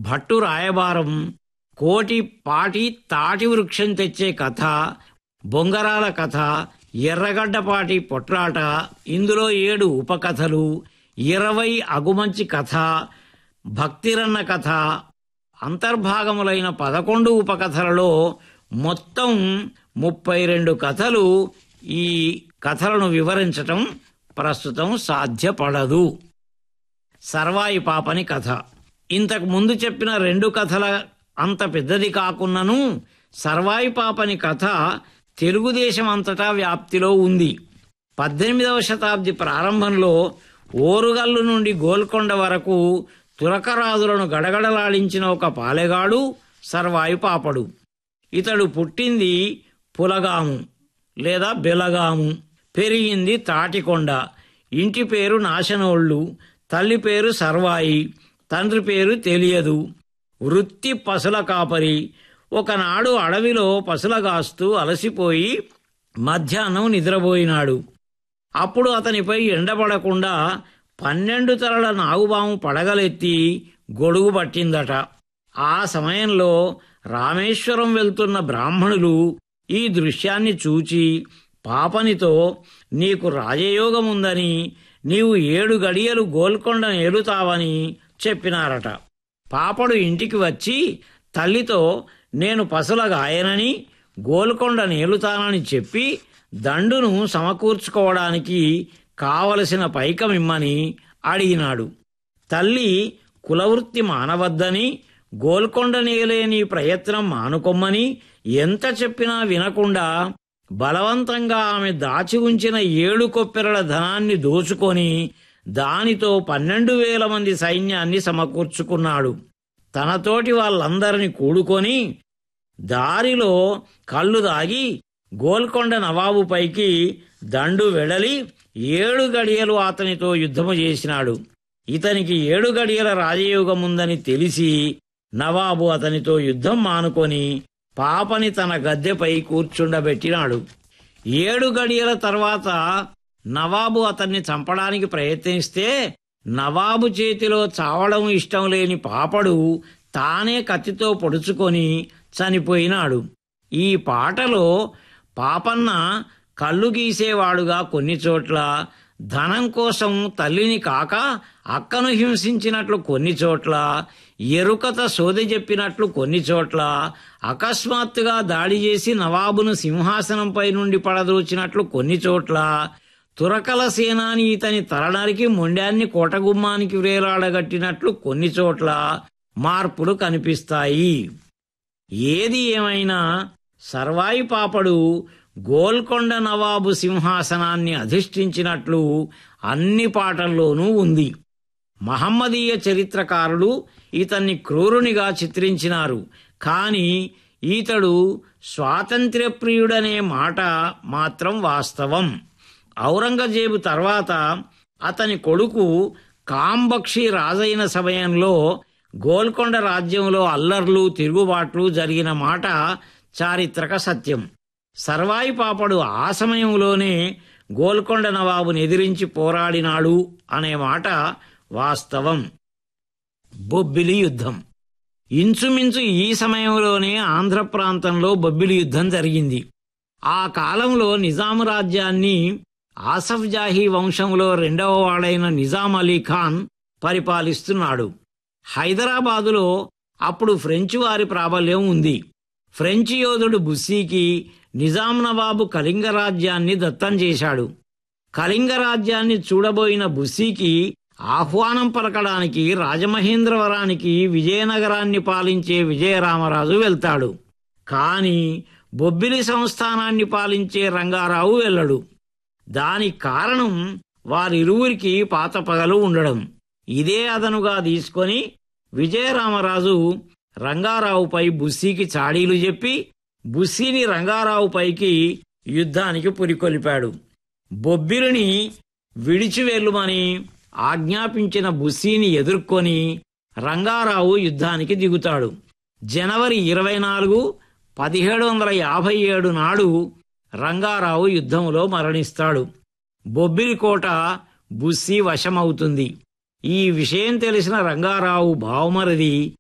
భట్టు రాయబారం కోటి పాటి తాటి వృక్షం తెచ్చే కథ బొంగరాల కథ ఎర్రగడ్డపాటి పొట్లాట ఇందులో ఏడు ఉపకథలు ఇరవై అగుమంచి కథ భక్తిరన్న కథ అంతర్భాగములైన పదకొండు ఉపకథలలో మొత్తం ముప్పై రెండు కథలు ఈ కథలను వివరించటం ప్రస్తుతం సాధ్యపడదు సర్వాయి పాపని కథ ఇంతకు ముందు చెప్పిన రెండు కథల అంత పెద్దది కాకున్నను సర్వాయి పాపని కథ తెలుగుదేశం అంతటా వ్యాప్తిలో ఉంది పద్దెనిమిదవ శతాబ్ది ప్రారంభంలో ఓరుగల్లు నుండి గోల్కొండ వరకు తురకరాజులను గడగడలాడించిన ఒక పాలెగాడు సర్వాయి పాపడు ఇతడు పుట్టింది పులగాము లేదా బెలగాము పెరిగింది తాటికొండ ఇంటి పేరు నాశనోళ్ళు తల్లి పేరు సర్వాయి తండ్రి పేరు తెలియదు వృత్తి పసుల కాపరి ఒకనాడు అడవిలో పసులగాస్తూ అలసిపోయి మధ్యాహ్నం నిద్రపోయినాడు అప్పుడు అతనిపై ఎండపడకుండా పన్నెండు తరల నాగుబాము పడగలెత్తి గొడుగు పట్టిందట ఆ సమయంలో రామేశ్వరం వెళ్తున్న బ్రాహ్మణులు ఈ దృశ్యాన్ని చూచి పాపనితో నీకు రాజయోగముందని నీవు ఏడు గడియలు గోల్కొండ ఏలుతావని చెప్పినారట పాపడు ఇంటికి వచ్చి తల్లితో నేను పసలగాయనని గోల్కొండ నేలుతానని చెప్పి దండును సమకూర్చుకోవడానికి కావలసిన పైకమిమ్మని అడిగినాడు తల్లి కులవృత్తి మానవద్దని గోల్కొండ నేలేని ప్రయత్నం మానుకొమ్మని ఎంత చెప్పినా వినకుండా బలవంతంగా ఆమె దాచి ఉంచిన ఏడు కొప్పెరల ధనాన్ని దోచుకొని దానితో పన్నెండు వేల మంది సైన్యాన్ని సమకూర్చుకున్నాడు తనతోటి వాళ్ళందరిని కూడుకొని దారిలో కళ్ళు దాగి గోల్కొండ నవాబుపైకి దండు వెడలి ఏడు గడియలు అతనితో యుద్ధము చేసినాడు ఇతనికి ఏడు గడియల రాజయోగముందని తెలిసి నవాబు అతనితో యుద్ధం మానుకొని పాపని తన గద్దెపై కూర్చుండబెట్టినాడు ఏడు గడియల తర్వాత నవాబు అతన్ని చంపడానికి ప్రయత్నిస్తే నవాబు చేతిలో చావడం ఇష్టం లేని పాపడు తానే కత్తితో పొడుచుకొని చనిపోయినాడు ఈ పాటలో పాపన్న కళ్ళు గీసేవాడుగా కొన్ని చోట్ల ధనం కోసం తల్లిని కాక అక్కను హింసించినట్లు కొన్ని చోట్ల ఎరుకత సోది చెప్పినట్లు కొన్ని చోట్ల అకస్మాత్తుగా దాడి చేసి నవాబును సింహాసనంపై నుండి పడదోచినట్లు కొన్ని చోట్ల తురకల సేనాని ఇతని తలనరికి మొండాన్ని కోటగుమ్మానికి వ్రేలాడగట్టినట్లు కొన్ని చోట్ల మార్పులు కనిపిస్తాయి ఏది ఏమైనా సర్వాయి పాపడు గోల్కొండ నవాబు సింహాసనాన్ని అధిష్ఠించినట్లు అన్ని పాటల్లోనూ ఉంది మహమ్మదీయ చరిత్రకారులు ఇతన్ని క్రూరునిగా చిత్రించినారు కాని ఈతడు స్వాతంత్ర్యప్రియుడనే మాట మాత్రం వాస్తవం ఔరంగజేబు తర్వాత అతని కొడుకు కాంబక్షి రాజైన సమయంలో గోల్కొండ రాజ్యంలో అల్లర్లు తిరుగుబాట్లు జరిగిన మాట చారిత్రక సత్యం సర్వాయి పాపడు ఆ సమయంలోనే గోల్కొండ నవాబుని ఎదిరించి పోరాడినాడు అనే మాట వాస్తవం బొబ్బిలి యుద్ధం ఇంచుమించు ఈ సమయంలోనే ఆంధ్ర ప్రాంతంలో బొబ్బిలి యుద్ధం జరిగింది ఆ కాలంలో నిజాము రాజ్యాన్ని ఆసఫ్ జాహీ వంశంలో రెండవ వాడైన నిజాం అలీ ఖాన్ పరిపాలిస్తున్నాడు హైదరాబాదులో అప్పుడు ఫ్రెంచి వారి ప్రాబల్యం ఉంది ఫ్రెంచి యోధుడు బుస్సీకి నిజాం నవాబు కళింగ రాజ్యాన్ని దత్తం చేశాడు కళింగ రాజ్యాన్ని చూడబోయిన బుస్సీకి ఆహ్వానం పలకడానికి రాజమహేంద్రవరానికి విజయనగరాన్ని పాలించే విజయరామరాజు వెళ్తాడు కాని బొబ్బిలి సంస్థానాన్ని పాలించే రంగారావు వెళ్ళడు దానికి కారణం వారిరువురికి పాత పగలు ఉండడం ఇదే అదనుగా తీసుకొని విజయరామరాజు రంగారావుపై బుస్సీకి చాడీలు చెప్పి బుస్సీని రంగారావుపైకి యుద్ధానికి పురికొలిపాడు బొబ్బిలిని విడిచి వెళ్ళుమని ఆజ్ఞాపించిన బుస్సీని ఎదుర్కొని రంగారావు యుద్ధానికి దిగుతాడు జనవరి ఇరవై నాలుగు పదిహేడు వందల యాభై ఏడు నాడు రంగారావు యుద్ధంలో మరణిస్తాడు బొబ్బిలి కోట బుస్సీ వశమవుతుంది ఈ విషయం తెలిసిన రంగారావు బావమరిది